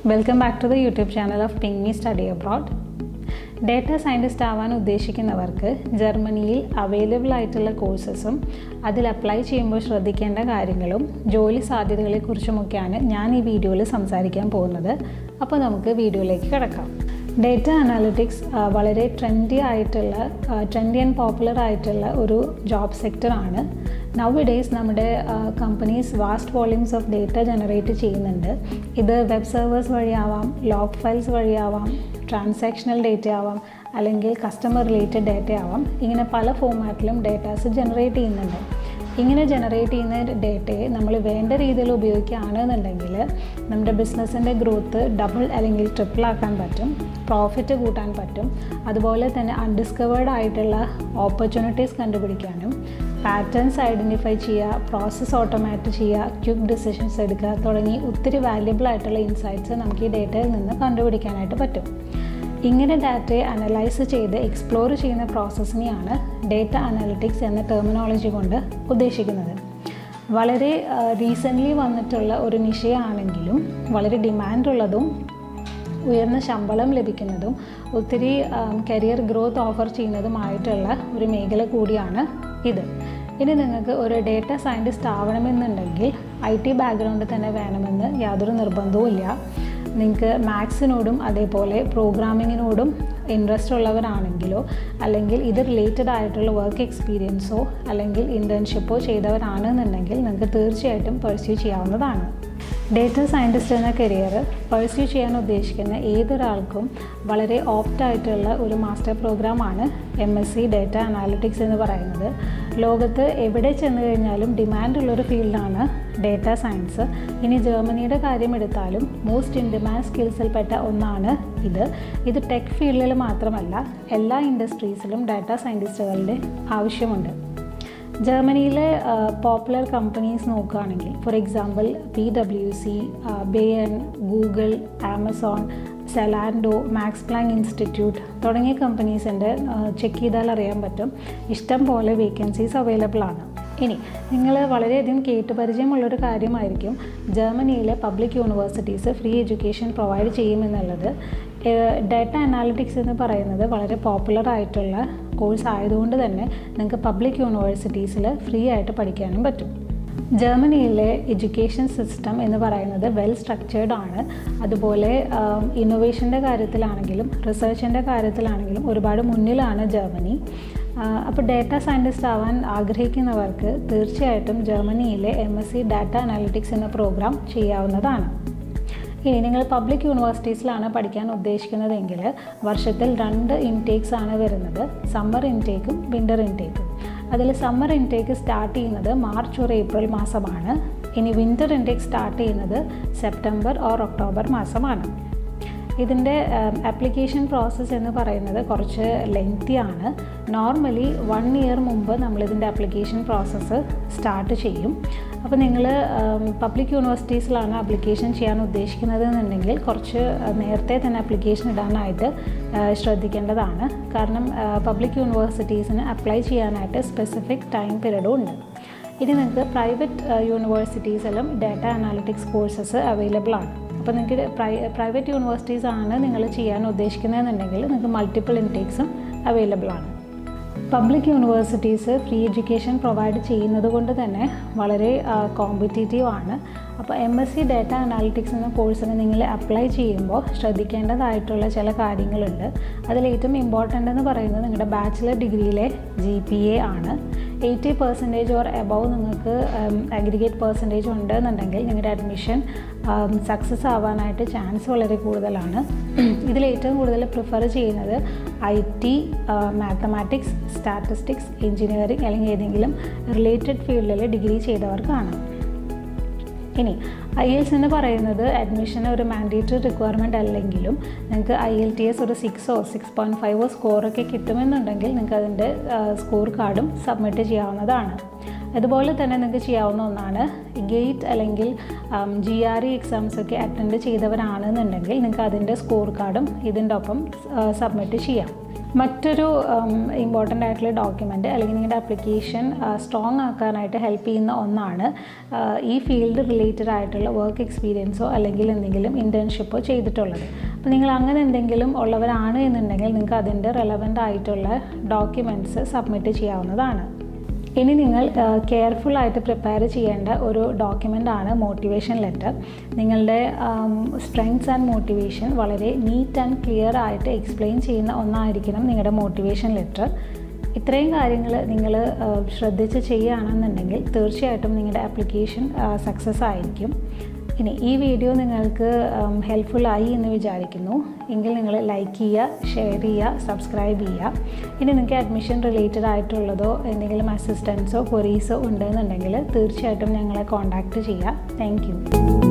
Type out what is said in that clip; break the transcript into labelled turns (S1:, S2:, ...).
S1: welcome back to the YouTube channel of ping me study abroad data scientist ആവാൻ ഉദ്ദേശിക്കുന്നവർക്ക് ജർമ്മനിയിൽ available ആയിട്ടുള്ള കോഴ്സസും അതിൽ അപ്ലൈ ചെയ്യുമ്പോൾ ശ്രദ്ധിക്കേണ്ട കാര്യങ്ങളും ജോലി സാധ്യതകളെക്കുറിച്ചുമൊക്കെയാണ് ഞാൻ ഈ വീഡിയോയിൽ സംസാരിക്കാൻ പോകുന്നത് അപ്പോൾ നമുക്ക് വീഡിയോയിലേക്ക് കിടക്കാം ഡേറ്റ അനാലിറ്റിക്സ് വളരെ ട്രെൻഡി ആയിട്ടുള്ള ട്രെൻഡി ആൻഡ് പോപ്പുലർ ആയിട്ടുള്ള ഒരു ജോബ് സെക്ടറാണ് നൗ ഡേയ്സ് നമ്മുടെ companies vast volumes of data generate ചെയ്യുന്നുണ്ട് ഇത് വെബ് സെർവേഴ്സ് വഴിയാവാം ലോഗ് ഫയൽസ് വഴിയാവാം ട്രാൻസാക്ഷണൽ ഡേറ്റ ആവാം അല്ലെങ്കിൽ കസ്റ്റമർ റിലേറ്റഡ് ഡേറ്റ ആവാം ഇങ്ങനെ പല ഫോമാറ്റിലും ഡേറ്റാസ് ജനറേറ്റ് ചെയ്യുന്നുണ്ട് ഇങ്ങനെ ജനറേറ്റ് ചെയ്യുന്ന ഡേറ്റയെ നമ്മൾ വേണ്ട രീതിയിൽ ഉപയോഗിക്കുകയാണെന്നുണ്ടെങ്കിൽ നമ്മുടെ ബിസിനസ്സിൻ്റെ ഗ്രോത്ത് ഡബിൾ അല്ലെങ്കിൽ ട്രിപ്പിൾ ആക്കാൻ പറ്റും പ്രോഫിറ്റ് കൂട്ടാൻ പറ്റും അതുപോലെ തന്നെ അൺഡിസ്കവേർഡ് ആയിട്ടുള്ള ഓപ്പർച്യൂണിറ്റീസ് കണ്ടുപിടിക്കാനും പാറ്റേൺസ് ഐഡൻറ്റിഫൈ ചെയ്യുക പ്രോസസ്സ് ഓട്ടോമാറ്റ് ചെയ്യുക ക്വിക്ക് ഡിസിഷൻസ് എടുക്കുക തുടങ്ങി ഒത്തിരി വാല്യബിൾ ആയിട്ടുള്ള ഇൻസൈറ്റ്സ് നമുക്ക് ഈ ഡേറ്റയിൽ നിന്ന് കണ്ടുപിടിക്കാനായിട്ട് പറ്റും ഇങ്ങനെ ഡാറ്റയെ അനലൈസ് ചെയ്ത് എക്സ്പ്ലോർ ചെയ്യുന്ന പ്രോസസ്സിനെയാണ് ഡേറ്റ അനാലിറ്റിക്സ് എന്ന ടെർമിനോളജി കൊണ്ട് ഉദ്ദേശിക്കുന്നത് വളരെ റീസെൻ്റ്ലി വന്നിട്ടുള്ള ഒരു നിശയാണെങ്കിലും വളരെ ഡിമാൻഡുള്ളതും ഉയർന്ന ശമ്പളം ലഭിക്കുന്നതും ഒത്തിരി കരിയർ ഗ്രോത്ത് ഓഫർ ചെയ്യുന്നതുമായിട്ടുള്ള ഒരു മേഖല കൂടിയാണ് ഇത് ഇനി നിങ്ങൾക്ക് ഒരു ഡേറ്റ സയൻറ്റിസ്റ്റ് ആവണമെന്നുണ്ടെങ്കിൽ ഐ ടി ബാക്ക്ഗ്രൗണ്ട് തന്നെ വേണമെന്ന് യാതൊരു നിർബന്ധവും ഇല്ല നിങ്ങൾക്ക് മാത്സിനോടും അതേപോലെ പ്രോഗ്രാമിങ്ങിനോടും ഇൻട്രസ്റ്റ് ഉള്ളവരാണെങ്കിലോ അല്ലെങ്കിൽ ഇത് റിലേറ്റഡ് ആയിട്ടുള്ള വർക്ക് എക്സ്പീരിയൻസോ അല്ലെങ്കിൽ ഇൻറ്റേൺഷിപ്പോ ചെയ്തവരാണെന്നുണ്ടെങ്കിൽ നിങ്ങൾക്ക് തീർച്ചയായിട്ടും പെർസ്യൂ ചെയ്യാവുന്നതാണ് ഡേറ്റ സയൻറ്റിസ്റ്റ് എന്ന കരിയർ പെർസ്യൂ ചെയ്യാൻ ഉദ്ദേശിക്കുന്ന ഏതൊരാൾക്കും വളരെ ഓപ്റ്റ് ആയിട്ടുള്ള ഒരു മാസ്റ്റർ പ്രോഗ്രാമാണ് M S C data analytics എന്ന് പറയുന്നത് ലോകത്ത് എവിടെ ചെന്ന് കഴിഞ്ഞാലും ഡിമാൻഡുള്ളൊരു ഫീൽഡാണ് ഡേറ്റ സയൻസ് ഇനി ജർമ്മനിയുടെ കാര്യം എടുത്താലും മോസ്റ്റ് ഇൻ ഡിമാൻഡ് സ്കിൽസിൽപ്പെട്ട ഒന്നാണ് ഇത് ഇത് ടെക് ഫീൽഡിൽ മാത്രമല്ല എല്ലാ ഇൻഡസ്ട്രീസിലും ഡാറ്റ സയൻറ്റിസ്റ്റുകളുടെ ആവശ്യമുണ്ട് ജർമ്മനിയിലെ പോപ്പുലർ കമ്പനീസ് നോക്കുകയാണെങ്കിൽ for example P W C Bayer Google Amazon Zalando Max Planck institute തുടങ്ങിയ കമ്പനീസിൻ്റെ ചെക്ക് ചെയ്താൽ അറിയാൻ പറ്റും ഇഷ്ടം പോലെ വേക്കൻസീസ് അവൈലബിൾ ആണ് ഇനി നിങ്ങൾ വളരെയധികം കേട്ടുപരിചയമുള്ളൊരു കാര്യമായിരിക്കും ജർമ്മനിയിലെ public universities free education provide ചെയ്യുമെന്നുള്ളത് ഡാറ്റ അനാലിറ്റിക്സ് എന്ന് പറയുന്നത് വളരെ പോപ്പുലർ ആയിട്ടുള്ള കോഴ്സ് ആയതുകൊണ്ട് തന്നെ നിങ്ങൾക്ക് പബ്ലിക് യൂണിവേഴ്സിറ്റീസിൽ ഫ്രീ ആയിട്ട് പഠിക്കാനും പറ്റും ജർമ്മനിയിലെ എഡ്യൂക്കേഷൻ സിസ്റ്റം എന്ന് പറയുന്നത് വെൽ സ്ട്രക്ചേർഡ് ആണ് അതുപോലെ ഇന്നൊവേഷൻ്റെ കാര്യത്തിലാണെങ്കിലും റിസർച്ചിൻ്റെ കാര്യത്തിലാണെങ്കിലും ഒരുപാട് മുന്നിലാണ് ജർമ്മനി അപ്പോൾ ഡാറ്റ സയൻറ്റിസ്റ്റ് ആവാൻ ആഗ്രഹിക്കുന്നവർക്ക് തീർച്ചയായിട്ടും ജർമ്മനിയിലെ M S C data analytics എന്ന പ്രോഗ്രാം ചെയ്യാവുന്നതാണ് ഇനി നിങ്ങൾ പബ്ലിക് യൂണിവേഴ്സിറ്റീസിലാണ് പഠിക്കാൻ ഉദ്ദേശിക്കുന്നതെങ്കിൽ വർഷത്തിൽ രണ്ട് ഇൻടേക്സ് ആണ് വരുന്നത് സമ്മർ ഇൻടേക്കും വിൻ്റർ ഇൻടേക്കും അതിൽ സമ്മർ ഇൻടേക്ക് സ്റ്റാർട്ട് ചെയ്യുന്നത് മാർച്ച് ഒരു ഏപ്രിൽ മാസമാണ് ഇനി വിൻ്റർ ഇൻടേക്ക് സ്റ്റാർട്ട് ചെയ്യുന്നത് സെപ്റ്റംബർ ഓർ ഒക്ടോബർ മാസമാണ് ഇതിൻ്റെ ആപ്ലിക്കേഷൻ പ്രോസസ്സ് എന്ന് പറയുന്നത് കുറച്ച് ലെങ്തി ആണ് നോർമലി വൺ ഇയർ മുമ്പ് നമ്മളിതിൻ്റെ ആപ്ലിക്കേഷൻ പ്രോസസ്സ് സ്റ്റാർട്ട് ചെയ്യും അപ്പോൾ നിങ്ങൾ പബ്ലിക് യൂണിവേഴ്സിറ്റീസിലാണ് ആപ്ലിക്കേഷൻ ചെയ്യാൻ ഉദ്ദേശിക്കുന്നത് എന്നുണ്ടെങ്കിൽ കുറച്ച് നേരത്തെ തന്നെ ആപ്ലിക്കേഷൻ ഇടാനായിട്ട് ശ്രദ്ധിക്കേണ്ടതാണ് കാരണം പബ്ലിക് യൂണിവേഴ്സിറ്റീസിന് അപ്ലൈ ചെയ്യാനായിട്ട് സ്പെസിഫിക് ടൈം പീരീഡും ഉണ്ട് ഇനി നിങ്ങൾക്ക് പ്രൈവറ്റ് യൂണിവേഴ്സിറ്റീസിലും ഡാറ്റ അനാലിറ്റിക്സ് കോഴ്സസ് അവൈലബിൾ ആണ് അപ്പോൾ നിങ്ങൾക്ക് പ്രൈ പ്രൈവറ്റ് യൂണിവേഴ്സിറ്റീസ് ആണ് നിങ്ങൾ ചെയ്യാൻ ഉദ്ദേശിക്കുന്നതെന്നുണ്ടെങ്കിൽ നിങ്ങൾക്ക് മൾട്ടിപ്പിൾ ഇൻടേക്സും അവൈലബിൾ ആണ് public universities free education provide ചെയ്യുന്നത് കൊണ്ട് തന്നെ വളരെ കോമ്പറ്റീറ്റീവ് ആണ് അപ്പോൾ M S C data analytics എന്ന കോഴ്സിന് നിങ്ങൾ അപ്ലൈ ചെയ്യുമ്പോൾ ശ്രദ്ധിക്കേണ്ടതായിട്ടുള്ള ചില കാര്യങ്ങളുണ്ട് അതിൽ ഏറ്റവും ഇമ്പോർട്ടൻ്റ് എന്ന് പറയുന്നത് നിങ്ങളുടെ ബാച്ചിലർ ഡിഗ്രിയിലെ ജി പി എ ആണ് എയ്റ്റി പെർസെൻറ്റേജ് ഓർ എബവ് നിങ്ങൾക്ക് അഗ്രിഗേറ്റ് പെർസെൻറ്റേജ് ഉണ്ട് എന്നുണ്ടെങ്കിൽ നിങ്ങളുടെ അഡ്മിഷൻ സക്സസ് ആവാനായിട്ട് ചാൻസ് വളരെ കൂടുതലാണ് ഇതിൽ ഏറ്റവും കൂടുതൽ പ്രിഫർ ചെയ്യുന്നത് I T mathematics statistics engineering അല്ലെങ്കിൽ ഏതെങ്കിലും റിലേറ്റഡ് ഫീൽഡിൽ ഡിഗ്രി ചെയ്തവർക്കാണ് ഇനി ഐ എൽസ് എന്ന് പറയുന്നത് അഡ്മിഷന് ഒരു മാൻഡേറ്ററി റിക്വയർമെൻ്റ് അല്ലെങ്കിലും നിങ്ങൾക്ക് ഐ എൽ ടി എസ് ഒരു സിക്സോ സിക്സ് പോയിൻറ്റ് ഫൈവോ സ്കോറൊക്കെ കിട്ടുമെന്നുണ്ടെങ്കിൽ നിങ്ങൾക്ക് അതിൻ്റെ സ്കോർ കാർഡും സബ്മിറ്റ് ചെയ്യാവുന്നതാണ് അതുപോലെ തന്നെ നിങ്ങൾക്ക് ചെയ്യാവുന്ന ഒന്നാണ് ഗേറ്റ് അല്ലെങ്കിൽ ജി ആർ ഇ എക്സാംസ് ഒക്കെ അറ്റൻഡ് ചെയ്തവരാണെന്നുണ്ടെങ്കിൽ നിങ്ങൾക്ക് അതിൻ്റെ സ്കോർ കാർഡും ഇതിൻ്റെ ഒപ്പം സബ്മിറ്റ് ചെയ്യാം മറ്റൊരു ഇമ്പോർട്ടൻ്റ് ആയിട്ടുള്ള ഡോക്യുമെൻ്റ് അല്ലെങ്കിൽ നിങ്ങളുടെ ആപ്ലിക്കേഷൻ സ്ട്രോങ് ആക്കാനായിട്ട് ഹെൽപ്പ് ചെയ്യുന്ന ഒന്നാണ് ഈ ഫീൽഡ് റിലേറ്റഡ് ആയിട്ടുള്ള വർക്ക് എക്സ്പീരിയൻസോ അല്ലെങ്കിൽ എന്തെങ്കിലും ഇൻറ്റേൺഷിപ്പോ ചെയ്തിട്ടുള്ളത് അപ്പോൾ നിങ്ങൾ അങ്ങനെ എന്തെങ്കിലും ഉള്ളവരാണ് എന്നുണ്ടെങ്കിൽ നിങ്ങൾക്ക് അതിൻ്റെ റെലവൻ്റ് ആയിട്ടുള്ള ഡോക്യുമെൻറ്റ്സ് സബ്മിറ്റ് ചെയ്യാവുന്നതാണ് ഇനി നിങ്ങൾ കെയർഫുൾ ആയിട്ട് പ്രിപ്പയർ ചെയ്യേണ്ട ഒരു ഡോക്യുമെൻ്റ് ആണ് മോട്ടിവേഷൻ ലെറ്റർ നിങ്ങളുടെ സ്ട്രെങ്ത്സ് ആൻഡ് മോട്ടിവേഷൻ വളരെ നീറ്റ് ആൻഡ് ക്ലിയർ ആയിട്ട് എക്സ്പ്ലെയിൻ ചെയ്യുന്ന ഒന്നായിരിക്കണം നിങ്ങളുടെ മോട്ടിവേഷൻ ലെറ്റർ ഇത്രയും കാര്യങ്ങൾ നിങ്ങൾ ശ്രദ്ധിച്ച് ചെയ്യുകയാണെന്നുണ്ടെങ്കിൽ തീർച്ചയായിട്ടും നിങ്ങളുടെ ആപ്ലിക്കേഷൻ സക്സസ് ആയിരിക്കും ഇനി ഈ വീഡിയോ നിങ്ങൾക്ക് ഹെൽപ്ഫുൾ ആയി എന്ന് വിചാരിക്കുന്നു എങ്കിൽ നിങ്ങൾ ലൈക്ക് ചെയ്യുക ഷെയർ ചെയ്യുക സബ്സ്ക്രൈബ് ചെയ്യുക ഇനി നിങ്ങൾക്ക് അഡ്മിഷൻ റിലേറ്റഡ് ആയിട്ടുള്ളതോ എന്തെങ്കിലും അസിസ്റ്റൻസോ ക്വറീസോ ഉണ്ടെന്നുണ്ടെങ്കിൽ തീർച്ചയായിട്ടും ഞങ്ങളെ കോൺടാക്റ്റ് ചെയ്യുക താങ്ക്